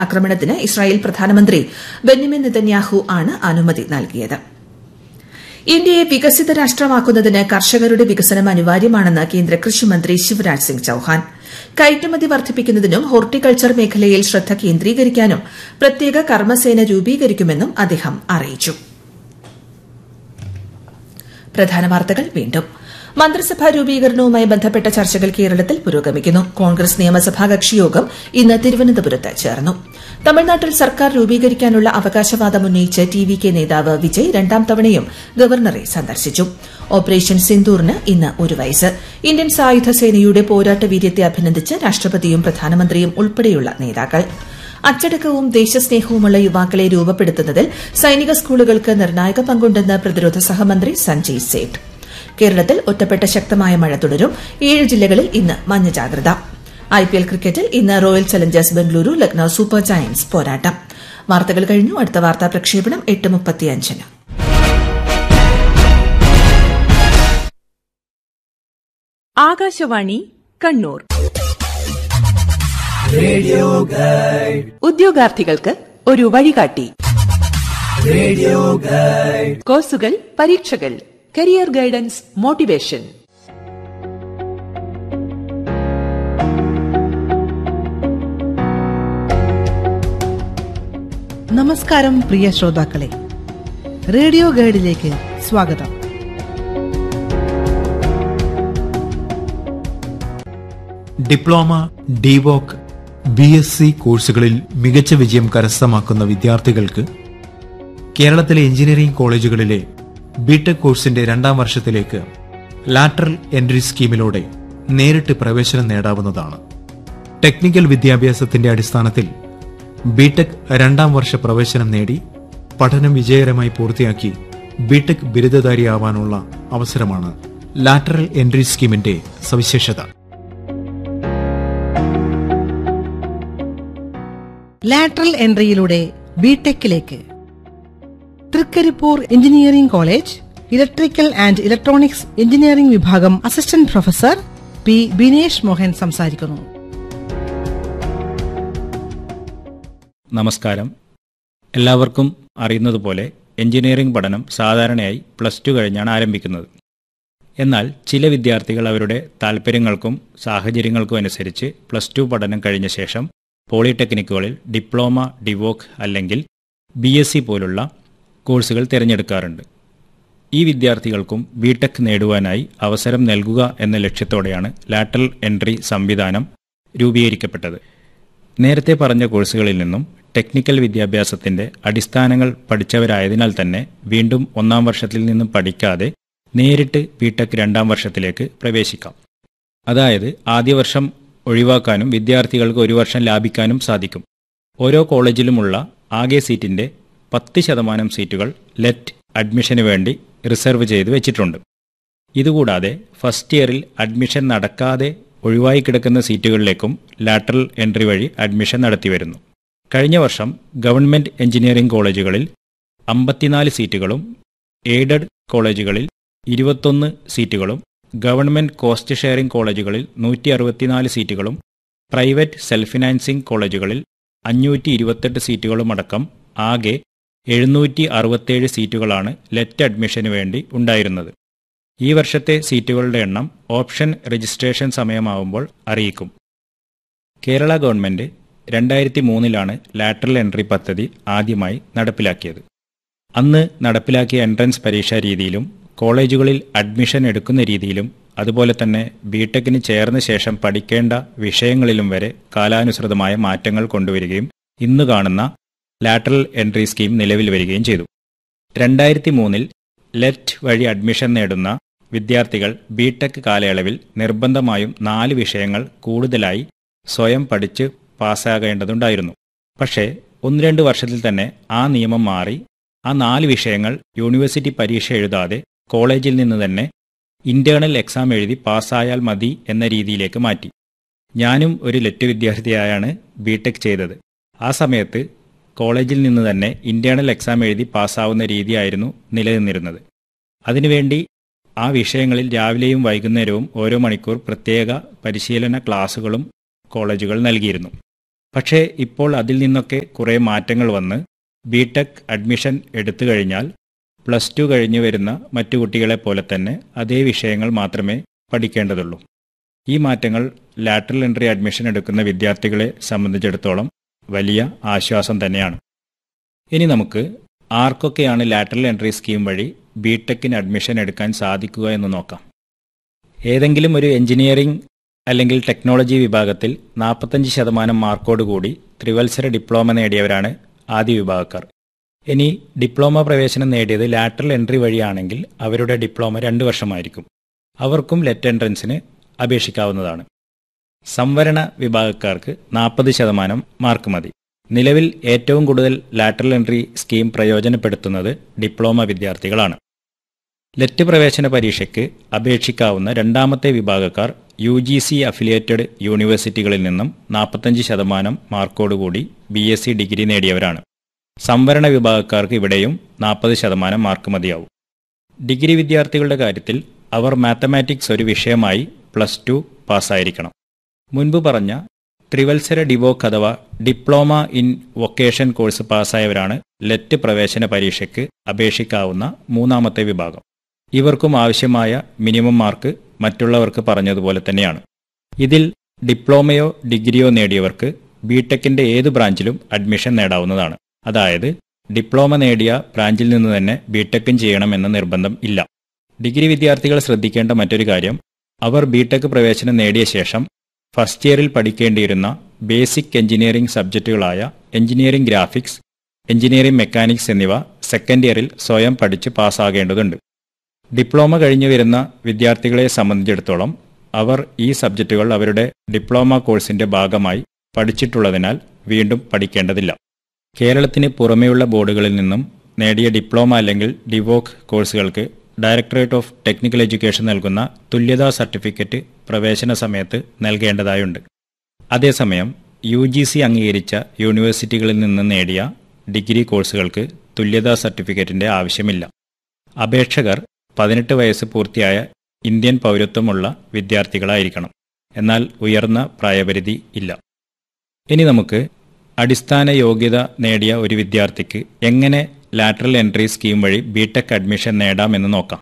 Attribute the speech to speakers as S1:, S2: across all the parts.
S1: ആക്രമണത്തിന് ഇസ്രായേൽ പ്രധാനമന്ത്രി ബെന്യമിൻ നെതന്യാഹു ആണ് അനുമതി നൽകിയത് ഇന്ത്യയെ വികസിത രാഷ്ട്രമാക്കുന്നതിന് കർഷകരുടെ വികസനം അനിവാര്യമാണെന്ന് കേന്ദ്ര കൃഷിമന്ത്രി ശിവരാജ് സിംഗ് ചൌഹാൻ കയറ്റുമതി വർദ്ധിപ്പിക്കുന്നതിനും ഹോർട്ടിക്കൾച്ചർ മേഖലയിൽ ശ്രദ്ധ കേന്ദ്രീകരിക്കാനും പ്രത്യേക കർമ്മസേന രൂപീകരിക്കുമെന്നും അദ്ദേഹം അറിയിച്ചു പ്രധാന വാർത്തകൾ വീണ്ടും മന്ത്രിസഭാ രൂപീകരണവുമായി ബന്ധപ്പെട്ട ചർച്ചകൾ കേരളത്തിൽ പുരോഗമിക്കുന്നു കോൺഗ്രസ് നിയമസഭാ കക്ഷിയോഗം ഇന്ന് തിരുവനന്തപുരത്ത് ചേർന്നു തമിഴ്നാട്ടിൽ സർക്കാർ രൂപീകരിക്കാനുള്ള അവകാശവാദം ഉന്നയിച്ച് ടി വി കെ നേതാവ് വിജയ് രണ്ടാം തവണയും ഗവർണറെ സന്ദർശിച്ചു ഓപ്പറേഷൻ സിന്ദൂറിന് ഇന്ന് ഒരു വയസ്സ് ഇന്ത്യൻ സായുധ സേനയുടെ പോരാട്ട വീര്യത്തെ അഭിനന്ദിച്ച് രാഷ്ട്രപതിയും പ്രധാനമന്ത്രിയും ഉൾപ്പെടെയുള്ള നേതാക്കൾ അച്ചടക്കവും ദേശസ്നേഹവുമുള്ള യുവാക്കളെ രൂപപ്പെടുത്തുന്നതിൽ സൈനിക സ്കൂളുകൾക്ക് നിർണായക പങ്കുണ്ടെന്ന് പ്രതിരോധ സഹമന്ത്രി സഞ്ജയ് സേഠ് കേരളത്തിൽ ഒറ്റപ്പെട്ട ശക്തമായ മഴ തുടരും ഏഴ് ജില്ലകളിൽ ഇന്ന് മഞ്ഞ ജാഗ്രത ഐപിഎൽ ക്രിക്കറ്റിൽ ഇന്ന് Royal Challengers Bengaluru Lucknow Super Giants പോരാട്ടം വാർത്തകൾ കഴിഞ്ഞു അടുത്ത വാർത്താ പ്രക്ഷേപണം എട്ട് മുപ്പത്തിയഞ്ചിന്
S2: ആകാശവാണി കണ്ണൂർ ഉദ്യോഗാർത്ഥികൾക്ക് ഒരു വഴികാട്ടി കോഴ്സുകൾ പരീക്ഷകൾ കരിയർ ഗൈഡൻസ് മോട്ടിവേഷൻ
S3: നമസ്കാരം പ്രിയ ശ്രോതാക്കളെ റേഡിയോ ഗൈഡിലേക്ക് സ്വാഗതം
S4: diploma DVoc B S C കോഴ്സുകളിൽ മികച്ച വിജയം കരസ്ഥമാക്കുന്ന വിദ്യാർത്ഥികൾക്ക് കേരളത്തിലെ എഞ്ചിനീയറിംഗ് കോളേജുകളിലെ ബിടെക് കോഴ്സിന്റെ രണ്ടാം വർഷത്തിലേക്ക് ലാറ്ററൽ എൻട്രി സ്കീമിലൂടെ നേരിട്ട് പ്രവേശനം നേടാവുന്നതാണ് ടെക്നിക്കൽ വിദ്യാഭ്യാസത്തിന്റെ അടിസ്ഥാനത്തിൽ ബിടെക് രണ്ടാം വർഷ പ്രവേശനം നേടി പഠനം വിജയകരമായി പൂർത്തിയാക്കി ബിടെക് ബിരുദധാരിയാവാനുള്ള അവസരമാണ് ലാറ്ററൽ എൻട്രി സ്കീമിന്റെ സവിശേഷത
S3: ലാറ്ററൽ എൻട്രിയിലൂടെ ബിടെക്കിലേക്ക് Thrikaripur engineering college electrical and electronics engineering വിഭാഗം assistant professor P Binesh Mohan സംസാരിക്കുന്നു
S5: നമസ്കാരം എല്ലാവർക്കും അറിയുന്നതുപോലെ എഞ്ചിനീയറിംഗ് പഠനം സാധാരണയായി പ്ലസ് ടു കഴിഞ്ഞാണ് ആരംഭിക്കുന്നത് എന്നാൽ ചില വിദ്യാർത്ഥികൾ അവരുടെ താൽപ്പര്യങ്ങൾക്കും സാഹചര്യങ്ങൾക്കും അനുസരിച്ച് പ്ലസ് ടു പഠനം കഴിഞ്ഞ ശേഷം പോളിടെക്നിക്കുകളിൽ ഡിപ്ലോമ ഡിവോക്ക് അല്ലെങ്കിൽ ബി എസ് സി പോലുള്ള കോഴ്സുകൾ തിരഞ്ഞെടുക്കാറുണ്ട് ഈ വിദ്യാർത്ഥികൾക്കും ബിടെക് നേടുവാനായി അവസരം നൽകുക എന്ന ലക്ഷ്യത്തോടെയാണ് ലാറ്ററൽ എൻട്രി സംവിധാനം രൂപീകരിക്കപ്പെട്ടത് നേരത്തെ പറഞ്ഞ കോഴ്സുകളിൽ നിന്നും ടെക്നിക്കൽ വിദ്യാഭ്യാസത്തിന്റെ അടിസ്ഥാനങ്ങൾ പഠിച്ചവരായതിനാൽ തന്നെ വീണ്ടും ഒന്നാം വർഷത്തിൽ നിന്നും പഠിക്കാതെ നേരിട്ട് ബിടെക് രണ്ടാം വർഷത്തിലേക്ക് പ്രവേശിക്കാം അതായത് ആദ്യ വർഷം ഒഴിവാക്കാനും വിദ്യാർത്ഥികൾക്ക് ഒരു വർഷം ലാഭിക്കാനും സാധിക്കും ഓരോ കോളേജിലുമുള്ള ആകെ സീറ്റിന്റെ പത്ത് ശതമാനം സീറ്റുകൾ ലെറ്റ് അഡ്മിഷന് വേണ്ടി റിസർവ് ചെയ്ത് വെച്ചിട്ടുണ്ട് ഇതുകൂടാതെ ഫസ്റ്റ് ഇയറിൽ അഡ്മിഷൻ നടക്കാതെ ഒഴിവായി കിടക്കുന്ന സീറ്റുകളിലേക്കും ലാറ്ററൽ എൻട്രി വഴി അഡ്മിഷൻ നടത്തിവരുന്നു കഴിഞ്ഞ വർഷം ഗവൺമെന്റ് എഞ്ചിനീയറിംഗ് കോളേജുകളിൽ അമ്പത്തിനാല് സീറ്റുകളും എയ്ഡഡ് കോളേജുകളിൽ ഇരുപത്തൊന്ന് സീറ്റുകളും ഗവൺമെന്റ് കോസ്റ്റ് ഷെയറിംഗ് കോളേജുകളിൽ നൂറ്റി അറുപത്തിനാല് സീറ്റുകളും പ്രൈവറ്റ് സെൽഫ് ഫിനാൻസിംഗ് കോളേജുകളിൽ അഞ്ഞൂറ്റി ഇരുപത്തെട്ട് സീറ്റുകളുമടക്കം ആകെ എഴുന്നൂറ്റി അറുപത്തേഴ് സീറ്റുകളാണ് ലെറ്റ് അഡ്മിഷന് വേണ്ടി ഉണ്ടായിരുന്നത് ഈ വർഷത്തെ സീറ്റുകളുടെ എണ്ണം ഓപ്ഷൻ രജിസ്ട്രേഷൻ സമയമാവുമ്പോൾ അറിയിക്കും കേരള ഗവൺമെന്റ് രണ്ടായിരത്തി മൂന്നിലാണ് ലാറ്ററൽ എൻട്രി പദ്ധതി ആദ്യമായി നടപ്പിലാക്കിയത് അന്ന് നടപ്പിലാക്കിയ എൻട്രൻസ് പരീക്ഷാ രീതിയിലും കോളേജുകളിൽ അഡ്മിഷൻ എടുക്കുന്ന രീതിയിലും അതുപോലെ തന്നെ ബിടെക്കിന് ചേർന്ന ശേഷം പഠിക്കേണ്ട വിഷയങ്ങളിലും വരെ കാലാനുസൃതമായ മാറ്റങ്ങൾ കൊണ്ടുവരികയും ഇന്ന് കാണുന്ന ലാറ്ററൽ എൻട്രി സ്കീം നിലവിൽ വരികയും ചെയ്തു രണ്ടായിരത്തി മൂന്നിൽ ലെറ്റ് വഴി അഡ്മിഷൻ നേടുന്ന വിദ്യാർത്ഥികൾ ബിടെക് കാലയളവിൽ നിർബന്ധമായും നാല് വിഷയങ്ങൾ കൂടുതലായി സ്വയം പഠിച്ച് പാസ്സാകേണ്ടതുണ്ടായിരുന്നു പക്ഷേ ഒന്ന് രണ്ട് വർഷത്തിൽ തന്നെ ആ നിയമം മാറി ആ നാല് വിഷയങ്ങൾ യൂണിവേഴ്സിറ്റി പരീക്ഷ എഴുതാതെ കോളേജിൽ നിന്ന് തന്നെ ഇന്റേണൽ എക്സാം എഴുതി പാസ്സായാൽ മതി എന്ന രീതിയിലേക്ക് മാറ്റി ഞാനും ഒരു ലെറ്റ് വിദ്യാർത്ഥിയായാണ് ബിടെക് ചെയ്തത് ആ സമയത്ത് കോളേജിൽ നിന്ന് തന്നെ ഇന്റേണൽ എക്സാം എഴുതി പാസ്സാവുന്ന രീതിയായിരുന്നു നിലനിന്നിരുന്നത് അതിനുവേണ്ടി ആ വിഷയങ്ങളിൽ രാവിലെയും വൈകുന്നേരവും ഓരോ മണിക്കൂർ പ്രത്യേക പരിശീലന ക്ലാസുകളും കോളേജുകൾ നൽകിയിരുന്നു പക്ഷേ ഇപ്പോൾ അതിൽ നിന്നൊക്കെ കുറേ മാറ്റങ്ങൾ വന്ന് ബിടെക് അഡ്മിഷൻ എടുത്തു കഴിഞ്ഞാൽ പ്ലസ് ടു കഴിഞ്ഞു വരുന്ന മറ്റു കുട്ടികളെ പോലെ തന്നെ അതേ വിഷയങ്ങൾ മാത്രമേ പഠിക്കേണ്ടതുള്ളൂ ഈ മാറ്റങ്ങൾ ലാറ്ററൽ എൻട്രി അഡ്മിഷൻ എടുക്കുന്ന വിദ്യാർത്ഥികളെ സംബന്ധിച്ചിടത്തോളം വലിയ ആശ്വാസം തന്നെയാണ് ഇനി നമുക്ക് ആർക്കൊക്കെയാണ് ലാറ്ററൽ എൻട്രി സ്കീം വഴി ബിടെക്കിന് അഡ്മിഷൻ എടുക്കാൻ സാധിക്കുക എന്ന് നോക്കാം ഏതെങ്കിലും ഒരു എഞ്ചിനീയറിംഗ് അല്ലെങ്കിൽ ടെക്നോളജി വിഭാഗത്തിൽ നാൽപ്പത്തഞ്ച് ശതമാനം മാർക്കോട് കൂടി ത്രിവത്സര ഡിപ്ലോമ നേടിയവരാണ് ആദ്യ വിഭാഗക്കാർ ഇനി ഡിപ്ലോമ പ്രവേശനം നേടിയത് ലാറ്ററൽ എൻട്രി വഴിയാണെങ്കിൽ അവരുടെ ഡിപ്ലോമ രണ്ട് വർഷമായിരിക്കും അവർക്കും ലെറ്റ് എൻട്രൻസിന് അപേക്ഷിക്കാവുന്നതാണ് സംവരണ വിഭാഗക്കാർക്ക് നാൽപ്പത് ശതമാനം മാർക്ക് മതി നിലവിൽ ഏറ്റവും കൂടുതൽ ലാറ്ററൽ എൻട്രി സ്കീം പ്രയോജനപ്പെടുത്തുന്നത് ഡിപ്ലോമ വിദ്യാർത്ഥികളാണ് ലെറ്റ് പ്രവേശന പരീക്ഷയ്ക്ക് അപേക്ഷിക്കാവുന്ന രണ്ടാമത്തെ വിഭാഗക്കാർ യു ജി സി അഫിലിയേറ്റഡ് യൂണിവേഴ്സിറ്റികളിൽ നിന്നും നാൽപ്പത്തഞ്ച് ശതമാനം മാർക്കോടുകൂടി ബി എസ് സി ഡിഗ്രി നേടിയവരാണ് സംവരണ വിഭാഗക്കാർക്ക് ഇവിടെയും നാൽപ്പത് ശതമാനം മാർക്ക് മതിയാവും ഡിഗ്രി വിദ്യാർത്ഥികളുടെ കാര്യത്തിൽ അവർ മാത്തമാറ്റിക്സ് ഒരു വിഷയമായി പ്ലസ് ടു പാസ്സായിരിക്കണം മുൻപ് പറഞ്ഞ ത്രിവത്സര ഡിവോക്ക് അഥവാ ഡിപ്ലോമ ഇൻ വൊക്കേഷൻ കോഴ്സ് പാസ്സായവരാണ് ലെറ്റ് പ്രവേശന പരീക്ഷയ്ക്ക് അപേക്ഷിക്കാവുന്ന മൂന്നാമത്തെ വിഭാഗം ഇവർക്കും ആവശ്യമായ മിനിമം മാർക്ക് മറ്റുള്ളവർക്ക് പറഞ്ഞതുപോലെ തന്നെയാണ് ഇതിൽ ഡിപ്ലോമയോ ഡിഗ്രിയോ നേടിയവർക്ക് ബിടെക്കിന്റെ ഏത് ബ്രാഞ്ചിലും അഡ്മിഷൻ നേടാവുന്നതാണ് അതായത് ഡിപ്ലോമ നേടിയ ബ്രാഞ്ചിൽ നിന്ന് തന്നെ ബിടെക്കും ചെയ്യണമെന്ന നിർബന്ധം ഇല്ല ഡിഗ്രി വിദ്യാർത്ഥികൾ ശ്രദ്ധിക്കേണ്ട മറ്റൊരു കാര്യം അവർ ബിടെക് പ്രവേശനം നേടിയ ശേഷം ഫസ്റ്റ് ഇയറിൽ പഠിക്കേണ്ടിയിരുന്ന ബേസിക് എഞ്ചിനീയറിംഗ് സബ്ജക്റ്റുകളായ എഞ്ചിനീയറിംഗ് ഗ്രാഫിക്സ് എഞ്ചിനീയറിംഗ് മെക്കാനിക്സ് എന്നിവ സെക്കൻഡ് ഇയറിൽ സ്വയം പഠിച്ച് പാസ്സാകേണ്ടതുണ്ട് ഡിപ്ലോമ കഴിഞ്ഞു വരുന്ന വിദ്യാർത്ഥികളെ സംബന്ധിച്ചിടത്തോളം അവർ ഈ സബ്ജക്റ്റുകൾ അവരുടെ ഡിപ്ലോമ കോഴ്സിന്റെ ഭാഗമായി പഠിച്ചിട്ടുള്ളതിനാൽ വീണ്ടും പഠിക്കേണ്ടതില്ല കേരളത്തിന് പുറമെയുള്ള ബോർഡുകളിൽ നിന്നും നേടിയ ഡിപ്ലോമ അല്ലെങ്കിൽ ഡിവോക്ക് കോഴ്സുകൾക്ക് ഡയറക്ടറേറ്റ് ഓഫ് ടെക്നിക്കൽ എഡ്യൂക്കേഷൻ നൽകുന്ന തുല്യതാ സർട്ടിഫിക്കറ്റ് പ്രവേശന സമയത്ത് നൽകേണ്ടതായുണ്ട് അതേസമയം യു ജി സി അംഗീകരിച്ച യൂണിവേഴ്സിറ്റികളിൽ നിന്ന് നേടിയ ഡിഗ്രി കോഴ്സുകൾക്ക് തുല്യതാ സർട്ടിഫിക്കറ്റിന്റെ ആവശ്യമില്ല അപേക്ഷകർ പതിനെട്ട് വയസ്സ് പൂർത്തിയായ ഇന്ത്യൻ പൗരത്വമുള്ള വിദ്യാർത്ഥികളായിരിക്കണം എന്നാൽ ഉയർന്ന പ്രായപരിധി ഇല്ല ഇനി നമുക്ക് അടിസ്ഥാന യോഗ്യത നേടിയ ഒരു വിദ്യാർത്ഥിക്ക് എങ്ങനെ ലാറ്ററൽ എൻട്രി സ്കീം വഴി ബിടെക് അഡ്മിഷൻ നേടാമെന്ന് നോക്കാം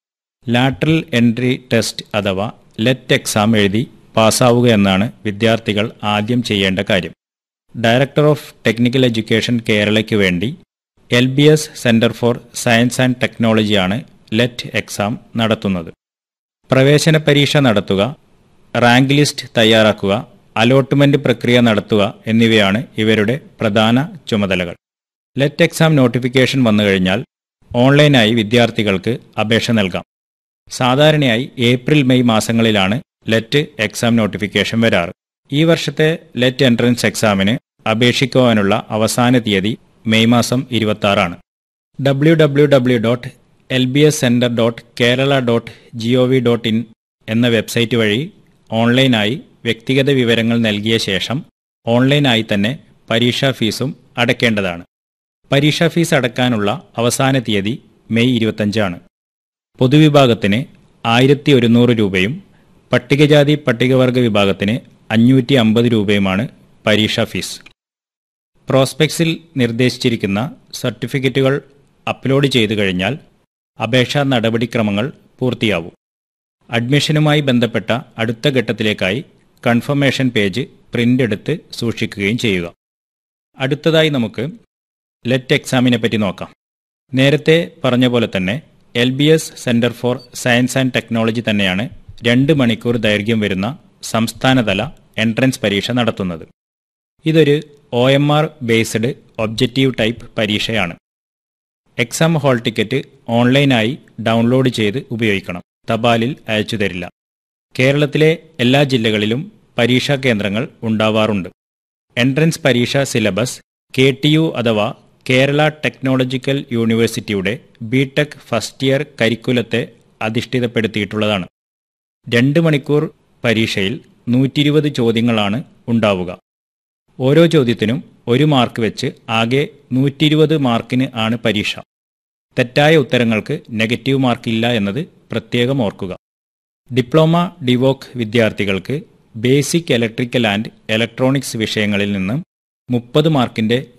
S5: ലാറ്ററൽ എൻട്രി ടെസ്റ്റ് അഥവാ ലെറ്റ് എക്സാം എഴുതി പാസ്സാവുക എന്നാണ് വിദ്യാർത്ഥികൾ ആദ്യം ചെയ്യേണ്ട കാര്യം ഡയറക്ടർ ഓഫ് ടെക്നിക്കൽ എഡ്യൂക്കേഷൻ കേരളയ്ക്ക് വേണ്ടി L B S centre for science and ടെക്നോളജിയാണ് ലെറ്റ് എക്സാം നടത്തുന്നത് പ്രവേശന പരീക്ഷ നടത്തുക റാങ്ക് ലിസ്റ്റ് തയ്യാറാക്കുക അലോട്ട്മെന്റ് പ്രക്രിയ നടത്തുക എന്നിവയാണ് ഇവരുടെ പ്രധാന ചുമതലകൾ ലെറ്റ് എക്സാം നോട്ടിഫിക്കേഷൻ വന്നു കഴിഞ്ഞാൽ ഓൺലൈനായി വിദ്യാർത്ഥികൾക്ക് അപേക്ഷ നൽകാം സാധാരണയായി ഏപ്രിൽ മെയ് മാസങ്ങളിലാണ് ലെറ്റ് എക്സാം നോട്ടിഫിക്കേഷൻ വരാറ് ഈ വർഷത്തെ ലെറ്റ് എൻട്രൻസ് എക്സാമിന് അപേക്ഷിക്കുവാനുള്ള അവസാന തീയതി മെയ് മാസം ഇരുപത്തി ആറാണ് W W W dot L B S centre dot Kerala dot G O V dot in എന്ന വെബ്സൈറ്റ് വഴി ഓൺലൈനായി വ്യക്തിഗത വിവരങ്ങൾ നൽകിയ ശേഷം ഓൺലൈനായി തന്നെ പരീക്ഷാ ഫീസും അടയ്ക്കേണ്ടതാണ് പരീക്ഷാ ഫീസ് അടയ്ക്കാനുള്ള അവസാന തീയതി മെയ് ഇരുപത്തഞ്ചാണ് പൊതുവിഭാഗത്തിന് ആയിരത്തി ഒരുന്നൂറ് രൂപയും പട്ടികജാതി പട്ടികവർഗ വിഭാഗത്തിന് അഞ്ഞൂറ്റി അമ്പത് രൂപയുമാണ് പരീക്ഷാ ഫീസ് പ്രോസ്പെക്സിൽ നിർദ്ദേശിച്ചിരിക്കുന്ന സർട്ടിഫിക്കറ്റുകൾ അപ്ലോഡ് ചെയ്തു കഴിഞ്ഞാൽ അപേക്ഷാ നടപടിക്രമങ്ങൾ പൂർത്തിയാവും അഡ്മിഷനുമായി ബന്ധപ്പെട്ട അടുത്ത ഘട്ടത്തിലേക്കായി കൺഫർമേഷൻ പേജ് പ്രിന്റ് എടുത്ത് സൂക്ഷിക്കുകയും ചെയ്യുക അടുത്തതായി നമുക്ക് ലെറ്റ് എക്സാമിനെ പറ്റി നോക്കാം നേരത്തെ പറഞ്ഞ പോലെ തന്നെ L B S centre for science and technology തന്നെയാണ് രണ്ട് മണിക്കൂർ ദൈർഘ്യം വരുന്ന സംസ്ഥാനതല എൻട്രൻസ് പരീക്ഷ നടത്തുന്നത് ഇതൊരു O M R based objective type പരീക്ഷയാണ് എക്സാം ഹാൾ ടിക്കറ്റ് ഓൺലൈനായി ഡൗൺലോഡ് ചെയ്ത് ഉപയോഗിക്കണം തപാലിൽ അയച്ചു തരില്ല കേരളത്തിലെ എല്ലാ ജില്ലകളിലും പരീക്ഷാ കേന്ദ്രങ്ങൾ ഉണ്ടാവാറുണ്ട് എൻട്രൻസ് പരീക്ഷാ സിലബസ് കെ ടി യു അഥവാ കേരള ടെക്നോളജിക്കൽ യൂണിവേഴ്സിറ്റിയുടെ ബിടെക് ഫസ്റ്റ് ഇയർ കരിക്കുലത്തെ അധിഷ്ഠിതപ്പെടുത്തിയിട്ടുള്ളതാണ് രണ്ട് മണിക്കൂർ പരീക്ഷയിൽ നൂറ്റി ഇരുപത് ചോദ്യങ്ങളാണ് ഉണ്ടാവുക ഓരോ ചോദ്യത്തിനും ഒരു മാർക്ക് വെച്ച് ആകെ നൂറ്റി ഇരുപത് മാർക്കിന് ആണ് പരീക്ഷ തെറ്റായ ഉത്തരങ്ങൾക്ക് നെഗറ്റീവ് മാർക്കില്ല എന്നത് പ്രത്യേകം ഓർക്കുക ഡിപ്ലോമ ഡിവോക്ക് വിദ്യാർത്ഥികൾക്ക് ബേസിക് ഇലക്ട്രിക്കൽ ആൻഡ് ഇലക്ട്രോണിക്സ് വിഷയങ്ങളിൽ നിന്നും മുപ്പത് മാർക്കിന്റെ